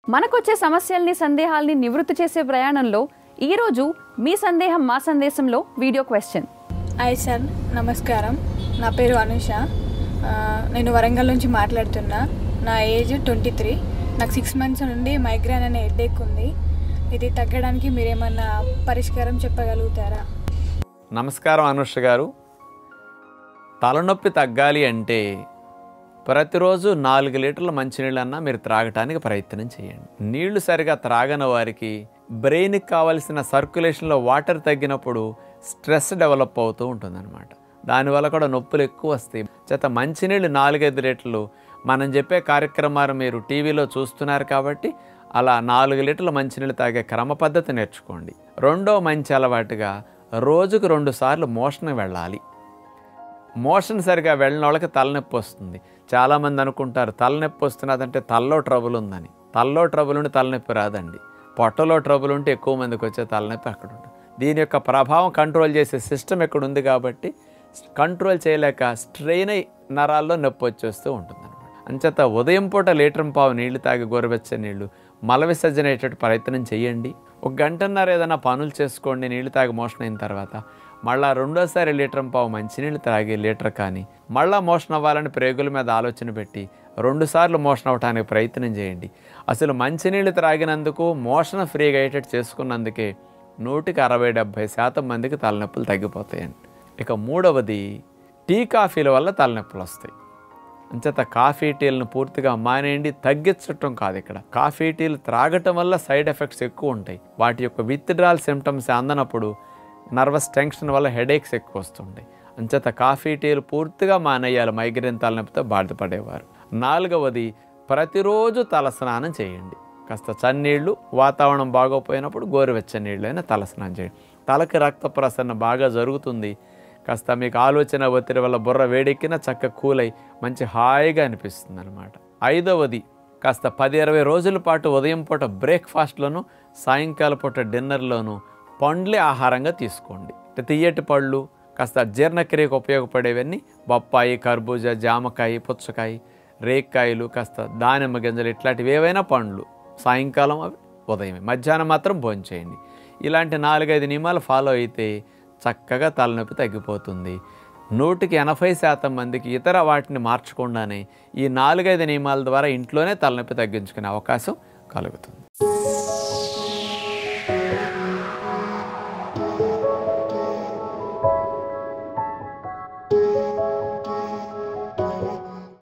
మనకొచ్చే సమస్యల్ని సందేహాల్ని నివృత్తి చేసే ప్రయాణంలో ఈరోజు మీ సందేహం మా సందేశంలో వీడియో క్వశ్చన్ హాయ్ సార్ నమస్కారం నా పేరు అనుష ఆ, నేను వరంగల్ నుంచి మాట్లాడుతున్నా నా ఏజ్ ట్వంటీ త్రీ నాకు సిక్స్ మంత్స్ నుండి మైగ్రేన్ అనే హెడ్ఏక్ ఉంది ఇది తగ్గడానికి మీరేమన్నా పరిష్కారం చెప్పగలుగుతారా నమస్కారం అనుష గారు తలనొప్పి తగ్గాలి అంటే ప్రతిరోజు నాలుగు లీటర్ల మంచినీళ్ళన్నా మీరు త్రాగటానికి ప్రయత్నం చేయండి నీళ్లు సరిగా త్రాగని వారికి బ్రెయిన్కి కావలసిన సర్క్యులేషన్లో వాటర్ తగ్గినప్పుడు స్ట్రెస్ డెవలప్ అవుతూ ఉంటుందన్నమాట దానివల్ల కూడా నొప్పులు ఎక్కువ వస్తాయి చేత మంచినీళ్ళు నాలుగైదు లీటర్లు మనం చెప్పే కార్యక్రమాలు మీరు టీవీలో చూస్తున్నారు కాబట్టి అలా నాలుగు లీటర్ల మంచినీళ్ళు తాగే క్రమ పద్ధతి నేర్చుకోండి రెండో మంచి అలవాటుగా రోజుకు రెండు సార్లు మోషన్ వెళ్ళాలి మోషన్ సరిగా వెళ్ళిన వాళ్ళకి తలనొప్పి వస్తుంది చాలామంది అనుకుంటారు తలనొప్పి వస్తున్నదంటే తల్లో ట్రబుల్ ఉందని తల్లో ట్రబుల్ ఉండి తలనొప్పి రాదండి పొట్టలో ట్రబుల్ ఉంటే ఎక్కువ మందికి వచ్చే తలనొప్పి అక్కడ ఉంటుంది దీని యొక్క ప్రభావం కంట్రోల్ చేసే సిస్టమ్ ఇక్కడ ఉంది కాబట్టి కంట్రోల్ చేయలేక స్ట్రెయిన్ అయి నరాల్లో నొప్పి వచ్చేస్తూ ఉంటుంది అనమాట అంచేత ఉదయం పూట లీటర్ పావు నీళ్లు తాగి గోరువెచ్చని నీళ్లు మల విసర్జన అయ్యేటట్టు ప్రయత్నం చేయండి ఒక గంటన్నర ఏదైనా పనులు చేసుకోండి నీళ్లు తాగి మోషన్ అయిన తర్వాత మళ్ళా రెండోసారి లీటర్ పావు మంచినీళ్ళు తాగి లీటర్ కానీ మళ్ళా మోషన్ అవ్వాలని ప్రేగుల మీద ఆలోచన పెట్టి రెండుసార్లు మోషన్ అవ్వడానికి ప్రయత్నం చేయండి అసలు మంచినీళ్ళు త్రాగినందుకు మోషన్ ఫ్రీగా అయ్యేటట్టు చేసుకున్నందుకే నూటికి అరవై డెబ్భై శాతం మందికి తలనొప్పులు తగ్గిపోతాయండి ఇక మూడవది టీ కాఫీల వల్ల తలనొప్పులు వస్తాయి అంచేత కాఫీ టీలను పూర్తిగా మానేయండి తగ్గించటం కాదు ఇక్కడ కాఫీ టీలు త్రాగటం వల్ల సైడ్ ఎఫెక్ట్స్ ఎక్కువ ఉంటాయి వాటి యొక్క విత్డ్రాల్ సిమ్టమ్స్ అందనప్పుడు నర్వస్ టెన్షన్ వల్ల హెడేక్స్ ఎక్కువ వస్తుంటాయి అంచేత కాఫీ టీలు పూర్తిగా మానేయాలి మైగ్రేన్ తలనొప్పితో బాధపడేవారు నాలుగవది ప్రతిరోజు తలస్నానం చేయండి కాస్త చన్నీళ్ళు వాతావరణం బాగోపోయినప్పుడు గోరువెచ్చని నీళ్ళైనా తలస్నానం చేయండి తలకి రక్త ప్రసరణ బాగా జరుగుతుంది కాస్త మీకు ఆలోచన ఒత్తిడి వల్ల బుర్ర వేడెక్కిన చక్క కూలై మంచి హాయిగా అనిపిస్తుంది అనమాట ఐదవది కాస్త పది ఇరవై రోజుల పాటు ఉదయం పూట బ్రేక్ఫాస్ట్లోను సాయంకాల పూట డిన్నర్లోను పండ్లే ఆహారంగా తీసుకోండి అంటే తీయటి పళ్ళు కాస్త జీర్ణక్రియకు ఉపయోగపడేవన్నీ బొప్పాయి కర్బూజా జామకాయ పుచ్చకాయ రేక్కాయలు కాస్త దానిమ్మ గింజలు ఇట్లాంటివి ఏవైనా పండ్లు సాయంకాలం అవి ఉదయమే మధ్యాహ్నం మాత్రం భోంచేయండి ఇలాంటి నాలుగైదు నియమాలు ఫాలో అయితే చక్కగా తలనొప్పి తగ్గిపోతుంది నూటికి ఎనభై శాతం మందికి ఇతర వాటిని మార్చకుండానే ఈ నాలుగైదు నియమాల ద్వారా ఇంట్లోనే తలనొప్పి తగ్గించుకునే అవకాశం కలుగుతుంది